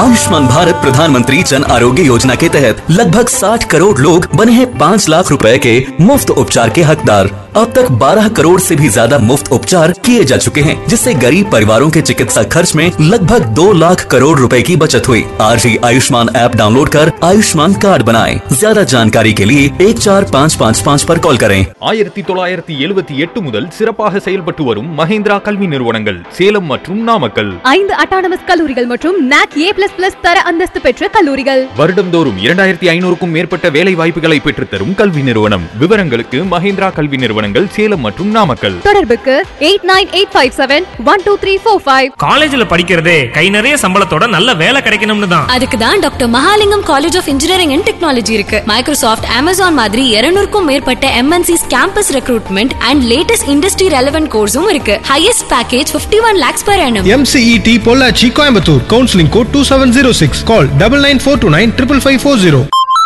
आयुष्मान भारत प्रधानमंत्री जन आरोग्य योजना के तहत लगभग 60 करोड़ लोग बने हैं 5 लाख रुपए के मुफ्त उपचार के हकदार अब तक 12 करोड़ से भी ज्यादा मुफ्त उपचार किए जा चुके हैं जिससे गरीब परिवारों के चिकित्सा खर्च में लगभग 2 लाख करोड़ रुपए की बचत हुई आज ही आयुष्मान ऐप डाउनलोड कर आयुष्मान कार्ड बनाएं ज्यादा जानकारी के लिए एक चार पाँच पाँच पाँच पर कॉल करें ஆயிரத்தி தொள்ளாயிரத்தி எழுபத்தி எட்டு முதல் சிறப்பாக செயல்பட்டு வரும் மஹேந்திரா கல்வி நிறுவனங்கள் சேலம் மற்றும் நாமக்கல் ஐந்து அட்டானமஸ் கல்லூரிகள் மற்றும் நாக் ஏ பிளஸ் பிளஸ் தர அந்தஸ்து பெற்ற கல்லூரிகள் வருடந்தோறும் இரண்டாயிரத்தி ஐநூறுக்கும் மேற்பட்ட வேலை வாய்ப்புகளை பெற்றுத்தரும் கல்வி நிறுவனம் விவரங்களுக்கு மஹேந்திரா கல்வி நிறுவனங்கள் சேலம் மற்றும் நாமக்கல் தொடர்புக்கு eight nine eight five seven one two three four five காலேஜ்ல படிக்கிறதே கை நிறைய சம்பளத்தோட நல்ல வேலை கிடைக்கணும்னு தான் அதுக்கு தான் doctor Mahalingam college of engineering and technology இருக்கு மைக்ரோசாஃப்ட் அமேசான் மாதிரி இருநூறுக்கும் மேற்பட்ட MNCs campus recruitment and latest industry relevant கோர்ஸும் இருக்கு highest package 51 one lakhs per annum MCET Pollachi Coimbatore counselling code two seven zero six call double nine four two nine triple five four zero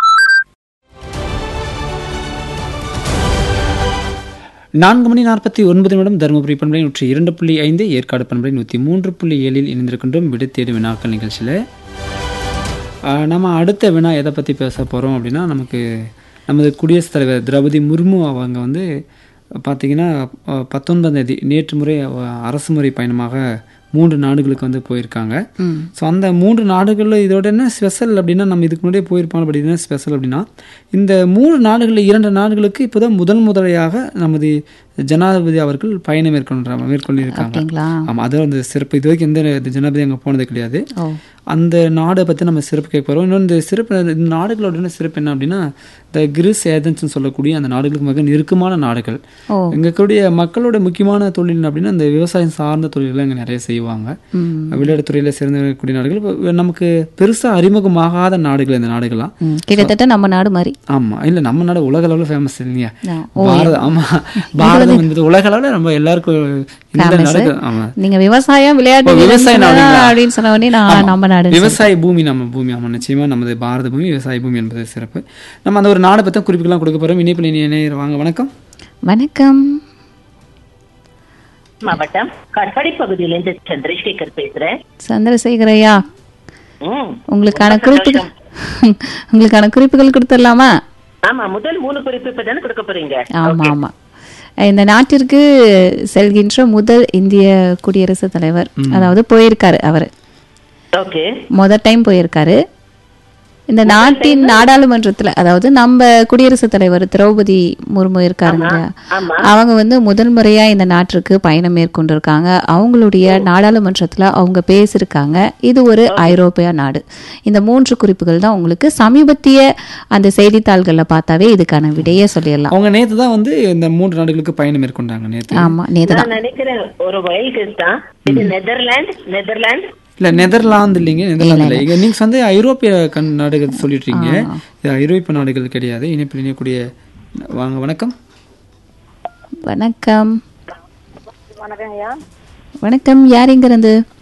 நான்கு மணி நாற்பத்தி ஒன்பது நிமிடம் தருமபுரி பண்பலை நூற்றி இரண்டு புள்ளி ஐந்து ஏற்காடு பண்பலை நூற்றி மூன்று புள்ளி ஏழில் இணைந்திருக்கின்றோம் விடு தேடு வினாக்கள் நிகழ்ச்சியில் ஆஹ், நம்ம அடுத்த வினா எதை பற்றி பேச போகிறோம் அப்படின்னா நமக்கு நமது குடியரசுத் தலைவர் திரௌபதி முர்மு அவங்க வந்து பார்த்திங்கன்னா அஹ், பத்தொன்பதாம் தேதி நேற்று முறை அவ- அரசு முறை பயணமாக மூன்று நாடுகளுக்கு வந்து போயிருக்காங்க ஸோ அந்த மூன்று நாடுகளில் இதோட என்ன ஸ்பெஷல் அப்படின்னா நம்ம இதுக்கு முன்னாடியே போயிருப்பாங்க அப்படி என்ன ஸ்பெஷல் அப்படின்னா இந்த மூன்று நாடுகளில் இரண்டு நாடுகளுக்கு இப்போதான் முதல் முதலையாக நமது ஜனாதிபதி அவர்கள் பயணம் மேற்கொள்ற மேற்கொண்டிருக்காங்க அப்படிங்களா? ஆமாம் அது வந்து சிறப்பு இது வரைக்கும் எந்த ஜனாதிபதி அங்கே போனது கிடையாது ஓ அந்த நாடை பற்றி நம்ம சிறப்பு கேட்க போகிறோம் இன்னொன்று இந்த சிறப்பு இந்த நாடுகளோட என்ன சிறப்பு என்ன அப்படின்னா இந்த கிரிஸ் ஏஜென்ட்ஸ்னு சொல்லக்கூடிய அந்த நாடுகளுக்கு மிக நெருக்கமான நாடுகள் ஓ. இங்கே கூடிய மக்களோட முக்கியமான தொழில் அப்படின்னா இந்த விவசாயம் சார்ந்த தொழில்களை இங்கே நிறைய செய்வாங்க விளையாட்டுத்துறையில் சேர்ந்தக்கூடிய நாடுகள் இப்ப நமக்கு பெருசாக அறிமுகமாகாத நாடுகள் இந்த நாடுகள்லாம் ம், கிட்டத்தட்ட நம்ம நாடு மாதிரி ஆமாம் இல்லை நம்ம நாடு உலக அளவில் ஃபேமஸ் இல்லையா ஆ, ஓ, பாரதம் ஆமாம் பாரதம் என்பது உலக அளவில் நம்ம எல்லாருக்கும் இந்த Famous. நாடு ஆமாம் நீங்க விவசாயம் விளையாட்டு ஓ, வீரர்னு விவசாய சொன்னா- நாடுங்களா? அப்படின்னு சொன்ன உடனே நான் ஆமா. நம்ம நாடு விவசாய பூமி நம்ம பூமி ஆமாம் நிச்சயமா நமது பாரத பூமி விவசாய பூமி என்பது சிறப்பு நம்ம அந்த ஒரு நாடை பற்றி குறிப்புகள்லாம் கொடுக்க போகிறோம் இணைப்பில் இணையர் வாங்க வணக்கம் வணக்கம் மாவட்டம் கட்பாடி பகுதியிலிருந்து சந்திரசேகர் பேசுறேன் சந்திரசேகர் ஐயா ம். உங்களுக்கான ரொம்ப குறிப்புகள் சந்தோஷம். உங்களுக்கான குறிப்புகள் கொடுத்துடலாமா ஆமா முதல் மூணு குறிப்பு இப்ப தானே கொடுக்க போறீங்க ஆமா ஆமா இந்த நாட்டிற்கு செல்கின்ற முதல் இந்திய குடியரசுத் தலைவர் அதாவது போயிருக்காரு அவர் ஓகே முதல் டைம் போயிருக்காரு இந்த நாட்டின் நாடாளுமன்றத்துல அதாவது நம்ம குடியரசுத் தலைவர் திரௌபதி முர்மு இருக்காருங்க இல்லையா? ஆமா. அவங்க வந்து முதல் முறையா இந்த நாட்டிற்கு பயணம் மேற்கொண்டிருக்காங்க அவங்களுடைய நாடாளுமன்றத்துல அவங்க பேசியிருக்காங்க இது ஒரு ஐரோப்பிய நாடு இந்த மூன்று குறிப்புகள் தான் உங்களுக்கு சமீபத்திய அந்த செய்தித்தாள்கள்ல பார்த்தாவே இதுக்கான விடையே சொல்லிடலாம் அவங்க நேற்று தான் வந்து இந்த மூன்று நாடுகளுக்கு பயணம் மேற்கொண்டாங்க நேற்று ஆமா நேத்து நான் நினைக்கிறேன் ஒரு வயல் கெஸ் தான் இது நெதர்லாந்து நெதர்லாந்து இல்லை நெதர்லாந்து இல்லைங்க நெதர்லாந்து இல்லை இங்கே நீங்கள் வந்து ஐரோப்பிய கண் நாடுகள் சொல்லிட்டீங்க இது ஐரோப்பிய நாடுகள் கிடையாது இணைப்பில் இணையக்கூடிய வாங்க வணக்கம் வணக்கம் வணக்கம் யார் இங்க இருந்து